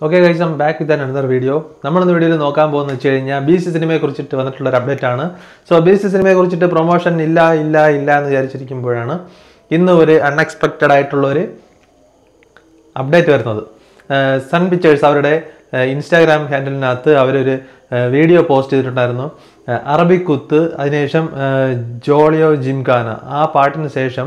okay guys I'm back with another video നമ്മളിന്ന് വീഡിയോയിൽ നോക്കാൻ പോകുന്നത് വെച്ച് കഴിഞ്ഞാൽ ബി സി സിനിമയെ കുറിച്ചിട്ട് വന്നിട്ടുള്ള ഒരു അപ്ഡേറ്റ് ആണ് സോ ബി സി സിനിമയെ കുറിച്ചിട്ട് പ്രൊമോഷൻ ഇല്ല ഇല്ല ഇല്ല എന്ന് വിചാരിച്ചിരിക്കുമ്പോഴാണ് ഇന്ന് ഒരു അൺഎക്സ്പെക്റ്റഡ് ആയിട്ടുള്ള ഒരു അപ്ഡേറ്റ് വരുന്നത് സൺ പിക്ചേഴ്സ് അവരുടെ ഇൻസ്റ്റാഗ്രാം ഹാൻഡിലിനകത്ത് അവരൊരു വീഡിയോ പോസ്റ്റ് ചെയ്തിട്ടുണ്ടായിരുന്നു ഏഹ് അറബിക് കുത്ത് അതിനുശേഷം ഏഹ് ജോളിയോ ജിംഖാന ആ പാട്ടിന് ശേഷം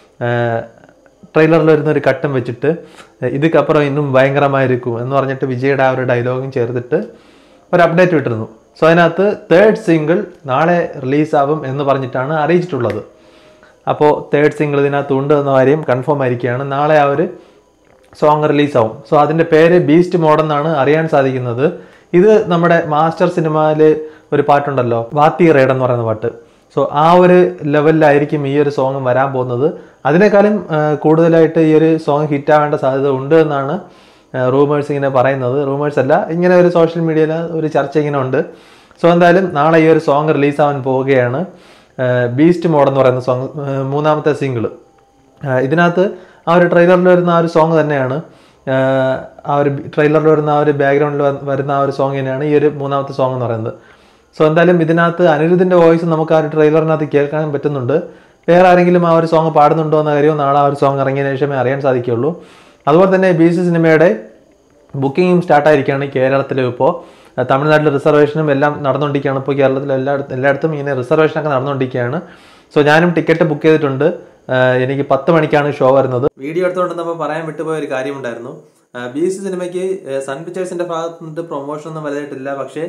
ട്രെയിലറിൽ വരുന്ന ഒരു കട്ടം വെച്ചിട്ട് ഏഹ് ഇതുക്കപ്പുറം ഇന്നും ഭയങ്കരമായിരിക്കും എന്ന് പറഞ്ഞിട്ട് വിജയുടെ ആ ഒരു ഡയലോഗും ചേർത്തിട്ട് ഒരു അപ്ഡേറ്റ് വിട്ടിരുന്നു സോ അതിനകത്ത് തേർഡ് സിംഗിൾ നാളെ റിലീസാവും എന്ന് പറഞ്ഞിട്ടാണ് അറിയിച്ചിട്ടുള്ളത് അപ്പോൾ തേർഡ് സിംഗിൾ ഇതിനകത്ത് ഉണ്ട് എന്ന കാര്യം കൺഫേം ആയിരിക്കുകയാണ് നാളെ ആ ഒരു സോങ് റിലീസാവും സോ അതിൻ്റെ പേര് ബീസ്റ്റ് മോഡ് എന്നാണ് അറിയാൻ സാധിക്കുന്നത് ഇത് നമ്മുടെ മാസ്റ്റർ സിനിമയിൽ ഒരു പാട്ടുണ്ടല്ലോ വാത്തി റേഡ് എന്ന് പറയുന്ന പാട്ട് സോ ആ ഒരു ലെവലിലായിരിക്കും ഈ ഒരു സോങ് വരാൻ പോകുന്നത് അതിനേക്കാളും ആ, കൂടുതലായിട്ട് ഈ ഒരു സോങ് ഹിറ്റാവേണ്ട സാധ്യത ഉണ്ട് എന്നാണ് റൂമേഴ്സ് ഇങ്ങനെ പറയുന്നത് റൂമേഴ്സ് അല്ല ഇങ്ങനെ ഒരു സോഷ്യൽ മീഡിയയിൽ ഒരു ചർച്ച ഇങ്ങനെ ഉണ്ട് സോ എന്തായാലും നാളെ ഈ ഒരു സോങ് റിലീസാവാൻ പോവുകയാണ് ബീസ്റ്റ് മോഡ് എന്ന് പറയുന്ന സോങ് മൂന്നാമത്തെ സിംഗിൾ ഇതിനകത്ത് ആ ഒരു ട്രെയിലറിൽ വരുന്ന ആ ഒരു സോങ് തന്നെയാണ് ആഹ് ആ ഒരു ട്രെയിലറിൽ വരുന്ന ആ ഒരു ബാക്ക്ഗ്രൗണ്ടിൽ വരുന്ന ആ ഒരു സോങ് തന്നെയാണ് ഈ ഒരു മൂന്നാമത്തെ സോങ് എന്ന് പറയുന്നത് സോ എന്തായാലും ഇതിനകത്ത് അനിരുദ്ധിൻ്റെ വോയിസ് നമുക്ക് ആ ഒരു ട്രെയിലറിനകത്ത് കേൾക്കാൻ പറ്റുന്നുണ്ട് വേറെ ആരെങ്കിലും ആ ഒരു സോങ് പാടുന്നുണ്ടോ എന്ന കാര്യവും നാളെ ആ ഒരു സോങ് ഇറങ്ങിയതിന് ശേഷമേ അറിയാൻ സാധിക്കുകയുള്ളൂ അതുപോലെ തന്നെ ബി സി സിനിമയുടെ ബുക്കിങ്ങും സ്റ്റാർട്ടായിരിക്കുകയാണ് കേരളത്തിലും ഇപ്പോൾ തമിഴ്നാട്ടിൽ റിസർവേഷനും എല്ലാം നടന്നുകൊണ്ടിരിക്കുകയാണ് ഇപ്പോൾ കേരളത്തിൽ എല്ലായിടത്തും എല്ലായിടത്തും ഇങ്ങനെ റിസർവേഷനൊക്കെ നടന്നുകൊണ്ടിരിക്കുകയാണ് സോ ഞാനും ടിക്കറ്റ് ബുക്ക് ചെയ്തിട്ടുണ്ട് ആഹ് എനിക്ക് പത്ത് മണിക്കാണ് ഷോ വരുന്നത് വീഡിയോ എടുത്തുകൊണ്ടിരുന്നപ്പോൾ പറയാൻ വിട്ടുപോയ ഒരു കാര്യമുണ്ടായിരുന്നു ബി സി സിനിമയ്ക്ക് സൺ പിക്ചേഴ്സിന്റെ ഭാഗത്ത് നിന്നിട്ട് പ്രൊമോഷൻ ഒന്നും വലുതായിട്ടില്ല പക്ഷേ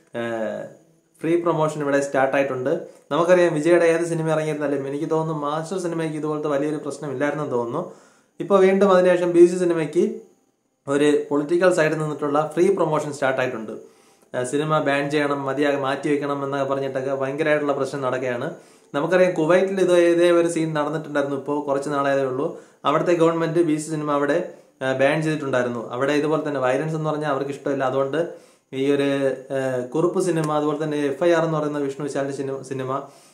ഫ്രീ പ്രൊമോഷൻ ഇവിടെ സ്റ്റാർട്ട് ആയിട്ടുണ്ട് നമുക്കറിയാം വിജയുടെ ഏത് സിനിമ ഇറങ്ങിയിരുന്നാലും എനിക്ക് തോന്നുന്നു മാസ്റ്റർ സിനിമയ്ക്ക് ഇതുപോലത്തെ വലിയൊരു പ്രശ്നമില്ലായിരുന്നെന്ന് തോന്നുന്നു ഇപ്പോൾ വീണ്ടും അതിനുശേഷം ബി സി സിനിമയ്ക്ക് ഒരു പൊളിറ്റിക്കൽ സൈഡിൽ നിന്നിട്ടുള്ള ഫ്രീ പ്രൊമോഷൻ സ്റ്റാർട്ട് ആയിട്ടുണ്ട് ഏഹ് സിനിമ ബാൻ ചെയ്യണം മതിയാകെ മാറ്റി വെക്കണം എന്നൊക്കെ പറഞ്ഞിട്ടൊക്കെ ഭയങ്കരമായിട്ടുള്ള പ്രശ്നം നടക്കുകയാണ് നമുക്കറിയാം കുവൈറ്റിൽ ഇത് ഇതേ ഒരു സീൻ നടന്നിട്ടുണ്ടായിരുന്നു ഇപ്പോൾ കുറച്ച് നാളായതേ ഉള്ളൂ അവിടുത്തെ ഗവൺമെന്റ് ബി സി സിനിമ അവിടെ ബാൻ ചെയ്തിട്ടുണ്ടായിരുന്നു അവിടെ ഇതുപോലെ തന്നെ വയലൻസ് എന്ന് പറഞ്ഞാൽ അവർക്ക് ഇഷ്ടമില്ല അതുകൊണ്ട് ഈ ഒരു ഏഹ് കുറുപ്പ് സിനിമ അതുപോലെ തന്നെ എഫ് ഐ ആർ എന്ന് പറയുന്ന വിഷ്ണു വിശാലിന്റെ സിനിമ സിനിമ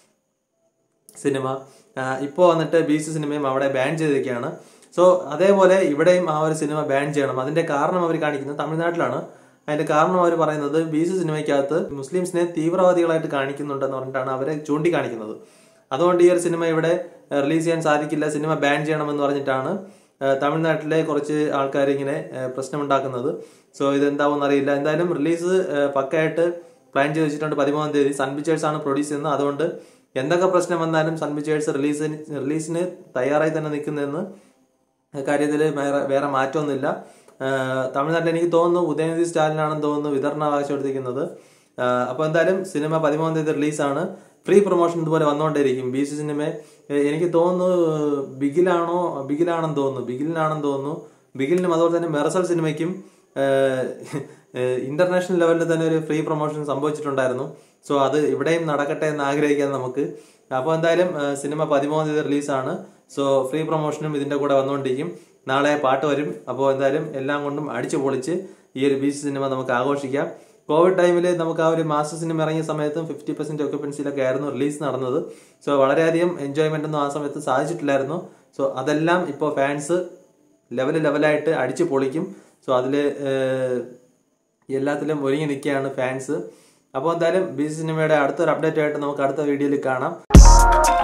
സിനിമ ഇപ്പോൾ വന്നിട്ട് ബി സി സിനിമയും അവിടെ ബാൻ ചെയ്തിരിക്കുകയാണ് സോ അതേപോലെ ഇവിടെയും ആ ഒരു സിനിമ ബാൻ ചെയ്യണം അതിന്റെ കാരണം അവർ കാണിക്കുന്നത് തമിഴ്നാട്ടിലാണ് അതിന്റെ കാരണം അവർ പറയുന്നത് ബി സി സിനിമയ്ക്കകത്ത് മുസ്ലിംസിനെ തീവ്രവാദികളായിട്ട് കാണിക്കുന്നുണ്ടെന്ന് പറഞ്ഞിട്ടാണ് അവരെ ചൂണ്ടിക്കാണിക്കുന്നത് അതുകൊണ്ട് ഈ ഒരു സിനിമ ഇവിടെ റിലീസ് ചെയ്യാൻ സാധിക്കില്ല സിനിമ ബാൻ ചെയ്യണമെന്ന് പറഞ്ഞിട്ടാണ് ഏഹ് തമിഴ്നാട്ടിലെ കുറച്ച് ആൾക്കാർ ഇങ്ങനെ ഏഹ് പ്രശ്നമുണ്ടാക്കുന്നത് സോ ഇത് എന്താവും അറിയില്ല എന്തായാലും റിലീസ് പക്കയായിട്ട് പ്ലാൻ ചെയ്ത് വെച്ചിട്ടുണ്ട് പതിമൂന്നാം തീയതി സൺ പിക്ചേഴ്സ് ആണ് പ്രൊഡ്യൂസ് ചെയ്യുന്നത് അതുകൊണ്ട് എന്തൊക്കെ പ്രശ്നം വന്നാലും സൺ പിക്ചേഴ്സ് റിലീസിന് റിലീസിന് തയ്യാറായി തന്നെ നിൽക്കുന്നതെന്ന് കാര്യത്തിൽ വേറെ വേറെ മാറ്റമൊന്നുമില്ല ആഹ് തമിഴ്നാട്ടിൽ എനിക്ക് തോന്നുന്നു ഉദയനിധി സ്റ്റാലിനാണെന്ന് തോന്നുന്നു വിതരണാവകാശം എടുത്തിരിക്കുന്നത് ആഹ് അപ്പോൾ എന്തായാലും സിനിമ പതിമൂന്നാം തീയതി റിലീസാണ് ഫ്രീ പ്രൊമോഷൻ ഇതുപോലെ വന്നുകൊണ്ടേയിരിക്കും ബി സി സിനിമ ഏഹ് എനിക്ക് തോന്നുന്നു ബിഗിലാണോ ബിഗിലാണെന്ന് തോന്നുന്നു ബിഗിലിനാണെന്ന് തോന്നുന്നു ബിഗിലിനും അതുപോലെ തന്നെ മെറസൽ സിനിമയ്ക്കും ഇന്റർനാഷണൽ ലെവലിൽ തന്നെ ഒരു ഫ്രീ പ്രൊമോഷൻ സംഭവിച്ചിട്ടുണ്ടായിരുന്നു സോ അത് ഇവിടെയും നടക്കട്ടെ എന്ന് ആഗ്രഹിക്കാം നമുക്ക് അപ്പോൾ എന്തായാലും ഏഹ് സിനിമ പതിമൂന്നാം തീയതി റിലീസാണ് സോ ഫ്രീ പ്രൊമോഷനും ഇതിന്റെ കൂടെ വന്നുകൊണ്ടിരിക്കും നാളെ പാട്ട് വരും അപ്പോൾ എന്തായാലും എല്ലാം കൊണ്ടും അടിച്ചു പൊളിച്ച് ഈ ഒരു ബീച്ച് സിനിമ നമുക്ക് ആഘോഷിക്കാം കോവിഡ് ടൈമിൽ നമുക്ക് ആ ഒരു മാസ്റ്റർ സിനിമ ഇറങ്ങിയ സമയത്തും ഫിഫ്റ്റി പെർസെന്റ് ഒക്യുപ്പൻസിയിലൊക്കെ ആയിരുന്നു റിലീസ് നടന്നത് സോ വളരെയധികം എൻജോയ്മെന്റ് ഒന്നും ആ സമയത്ത് സാധിച്ചിട്ടില്ലായിരുന്നു സോ അതെല്ലാം ഇപ്പോൾ ഫാൻസ് ലെവൽ ലെവലായിട്ട് അടിച്ചു പൊളിക്കും സോ അതിൽ എല്ലാത്തിലും ഒരുങ്ങി നിൽക്കുകയാണ് ഫാൻസ് അപ്പോൾ എന്തായാലും ബി സിനിമയുടെ അടുത്തൊരു അപ്ഡേറ്റ് ആയിട്ട് നമുക്ക് അടുത്ത വീഡിയോയിൽ കാണാം